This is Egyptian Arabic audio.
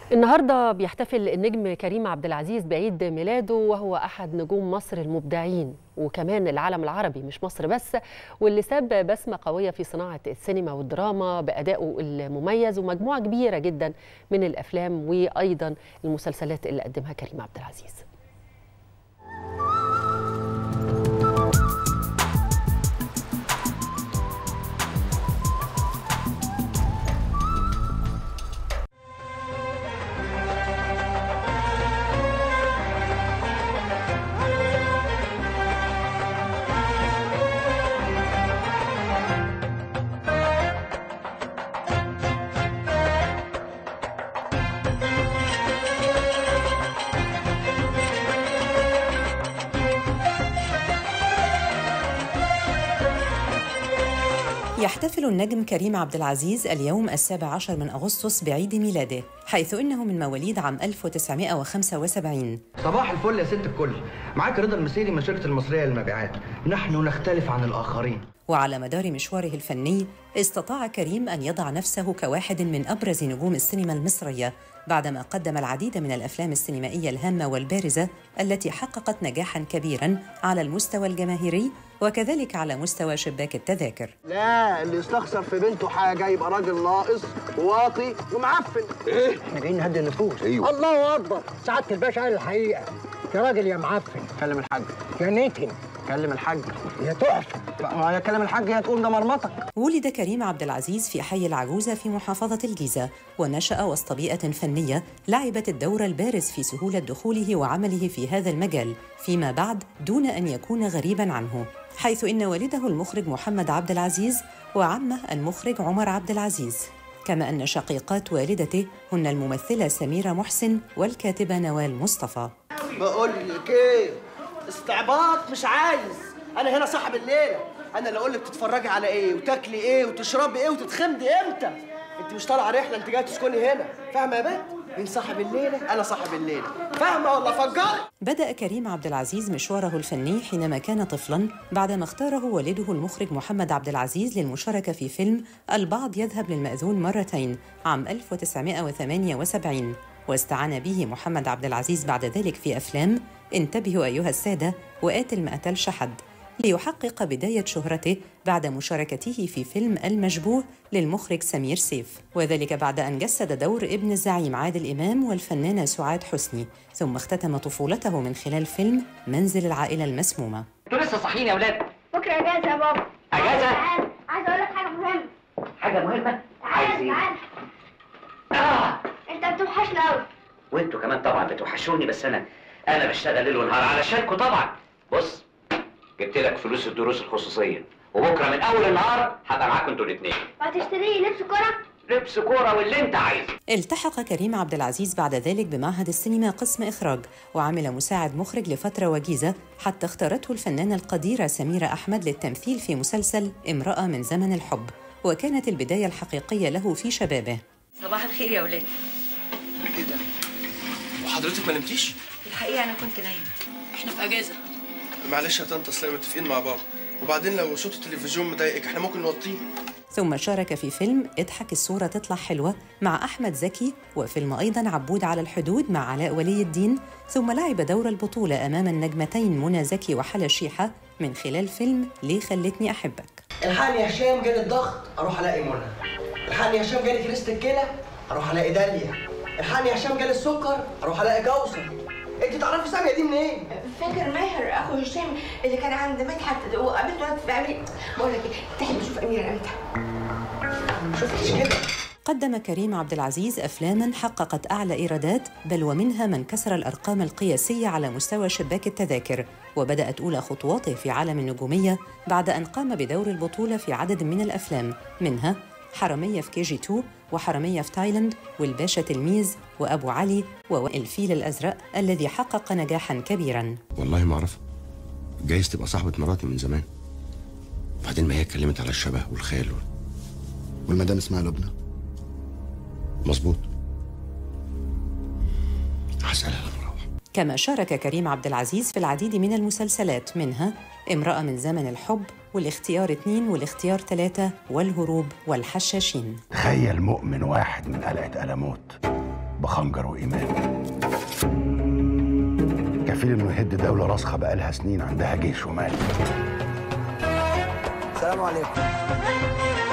النهارده بيحتفل النجم كريم عبد العزيز بعيد ميلاده وهو احد نجوم مصر المبدعين وكمان العالم العربي مش مصر بس واللي ساب بسمه قويه في صناعه السينما والدراما بادائه المميز ومجموعه كبيره جدا من الافلام وايضا المسلسلات اللي قدمها كريم عبد العزيز يحتفل النجم كريم عبد العزيز اليوم السابع عشر من أغسطس بعيد ميلاده حيث إنه من مواليد عام 1975 صباح الفل يا ست الكل معاك رضا المسيري من شركة المصرية للمبيعات نحن نختلف عن الآخرين وعلى مدار مشواره الفني استطاع كريم أن يضع نفسه كواحد من أبرز نجوم السينما المصرية بعدما قدم العديد من الأفلام السينمائية الهامة والبارزة التي حققت نجاحا كبيرا على المستوى الجماهيري وكذلك على مستوى شباك التذاكر لا اللي يستخسر في بنته حاجه يبقى راجل ناقص واطي ومعفن ايه احنا جايين نهدي النفوس ايوه الله اكبر سعاده الباشا قال الحقيقه يا راجل يا معفن كلم الحاج يا نتن كلم الحاج يا تحفه ما كلم الحاج هي تقول ده مرمطك ولد كريم عبد العزيز في حي العجوزة في محافظة الجيزة ونشأ وسط بيئة فنية لعبت الدور البارز في سهولة دخوله وعمله في هذا المجال فيما بعد دون أن يكون غريبا عنه حيث إن والده المخرج محمد عبد العزيز وعمه المخرج عمر عبد العزيز كما أن شقيقات والدته هن الممثلة سميرة محسن والكاتبة نوال مصطفى بقول لك ايه استعباط مش عايز انا هنا صاحب الليله انا اللي اقول لك تتفرجي على ايه وتاكلي ايه وتشربي ايه وتتخمدي امتى انت مش طالعه رحله انت جايه تسكني هنا فاهمه يا بنت مين صاحب الليله انا صاحب الليله فاهمه ولا فجرت بدأ كريم عبد العزيز مشواره الفني حينما كان طفلا بعدما اختاره والده المخرج محمد عبد العزيز للمشاركة في فيلم البعض يذهب للمأذون مرتين عام 1978 واستعان به محمد عبد العزيز بعد ذلك في أفلام انتبهوا أيها السادة وقاتل ما قتلش حد ليحقق بداية شهرته بعد مشاركته في فيلم المشبوه للمخرج سمير سيف وذلك بعد أن جسد دور ابن الزعيم عادل إمام والفنانة سعاد حسني ثم اختتم طفولته من خلال فيلم منزل العائلة المسمومة انتوا لسه صاحيين يا ولاد بكره اجازه يا بابا اجازه تعال عايز اقول لك حاجه مهمه حاجه مهمه عايز تعال ايه تعال اه انت بتوحشنا قوي وانتوا كمان طبعا بتوحشوني بس انا انا بشتغل ليل ونهار علشانكم طبعا بص جبت لك فلوس الدروس الخصوصيه وبكره من اول النهار هبقى معاكم انتوا الاثنين وهتشتري لي لبس كوره لبس كوره واللي انت عايزه التحق كريم عبد العزيز بعد ذلك بمعهد السينما قسم إخراج وعمل مساعد مخرج لفترة وجيزة حتى اختارته الفنانة القديرة سميرة أحمد للتمثيل في مسلسل امرأة من زمن الحب وكانت البداية الحقيقية له في شبابه صباح الخير يا ولاد ايه ده؟ وحضرتك ما نمتيش؟ الحقيقه انا كنت نايمه احنا في اجازه معلش يا طنط اصل متفقين مع بابا وبعدين لو صوت التلفزيون مضايقك احنا ممكن نوطيه ثم شارك في فيلم اضحك الصورة تطلع حلوة مع أحمد زكي وفيلم أيضا عبود على الحدود مع علاء ولي الدين ثم لعب دور البطولة أمام النجمتين منى زكي وحلا شيحة من خلال فيلم ليه خلتني أحبك الحقني يا هشام جالي الضغط اروح الاقي منى الحقني يا هشام جالي كريست الكلى اروح الاقي داليا الحقني يا هشام جالي السكر اروح الاقي كوثر انت تعرفي ساميه دي منين؟ فاكر ماهر اخو هشام اللي كان عند مدحت وقابلته في امريكا بقول لك ايه تحب تشوف اميره امتى ما شفتش كده قدم كريم عبد العزيز أفلاما حققت أعلى إيرادات بل ومنها من كسر الأرقام القياسية على مستوى شباك التذاكر وبدأت أولى خطواته في عالم النجومية بعد أن قام بدور البطولة في عدد من الأفلام منها حرامية في كي جي 2 وحرامية في تايلاند والباشا تلميذ وأبو علي والفيل الأزرق الذي حقق نجاحا كبيرا والله ما اعرفها جايز تبقى صاحبة مراتي من زمان بعدين ما هي اتكلمت على الشبه والخيال والمدام اسمها لبنى مظبوط هسألها لما اروح كما شارك كريم عبد العزيز في العديد من المسلسلات منها امرأة من زمن الحب والاختيار اتنين والاختيار تلاتة والهروب والحشاشين تخيل مؤمن واحد من قلعة ألموت بخنجر وإيمان كفيل إنه يهد دولة راسخة بقالها سنين عندها جيش ومال السلام عليكم